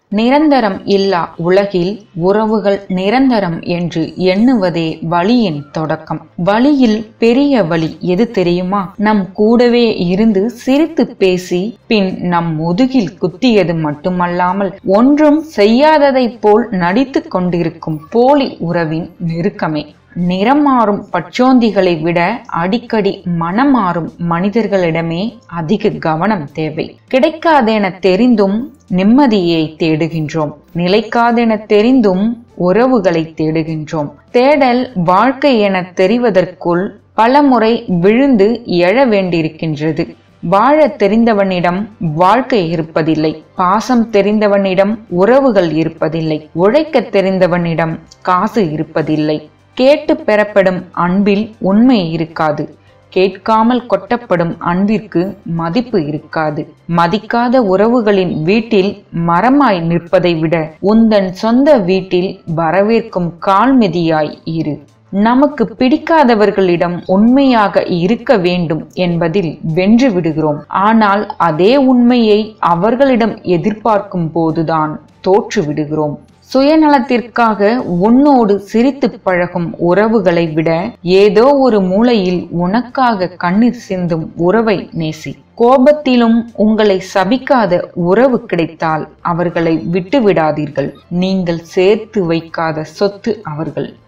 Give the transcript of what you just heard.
நிரந்தரம் இல்லா உலகில் உறவுகள் நிரந்தரம் என்று எண்ணுவதே வழியின் தொடக்கம் வழியில் பெரிய வழி எது தெரியுமா நம் கூடவே இருந்து சிரித்து பேசி பின் நம் முதுகில் குத்தியது மட்டுமல்லாமல் ஒன்றும் செய்யாததைப் போல் நடித்து கொண்டிருக்கும் போலி உறவின் நெருக்கமே நிறம் மாறும் பச்சோந்திகளை விட அடிக்கடி மனம் மாறும் மனிதர்களிடமே அதிக கவனம் தேவை கிடைக்காதென தெரிந்தும் நிம்மதியை தேடுகின்றோம் நிலைக்காதென தெரிந்தும் உறவுகளை தேடுகின்றோம் தேடல் வாழ்க்கை என தெரிவதற்குள் பலமுறை விழுந்து எழ வேண்டியிருக்கின்றது வாழ தெரிந்தவனிடம் வாழ்க்கை இருப்பதில்லை பாசம் தெரிந்தவனிடம் உறவுகள் இருப்பதில்லை உழைக்க தெரிந்தவனிடம் காசு இருப்பதில்லை கேட்டு பெறப்படும் அன்பில் உண்மை இருக்காது கேட்காமல் கொட்டப்படும் அன்பிற்கு மதிப்பு இருக்காது மதிக்காத உறவுகளின் வீட்டில் மரமாய் நிற்பதை விட உந்தன் சொந்த வீட்டில் வரவேற்கும் கால்மெதியாய் இரு நமக்கு பிடிக்காதவர்களிடம் உண்மையாக இருக்க வேண்டும் என்பதில் வென்று விடுகிறோம் ஆனால் அதே உண்மையை அவர்களிடம் எதிர்பார்க்கும் போதுதான் தோற்று விடுகிறோம் சுயநலத்திற்காக உன்னோடு சிரித்து பழகும் உறவுகளை விட ஏதோ ஒரு மூலையில் உனக்காக கண்ணீர் சிந்தும் உறவை நேசி கோபத்திலும் உங்களை சபிக்காத உறவு கிடைத்தால் அவர்களை விட்டு விடாதீர்கள் நீங்கள் சேர்த்து வைக்காத சொத்து அவர்கள்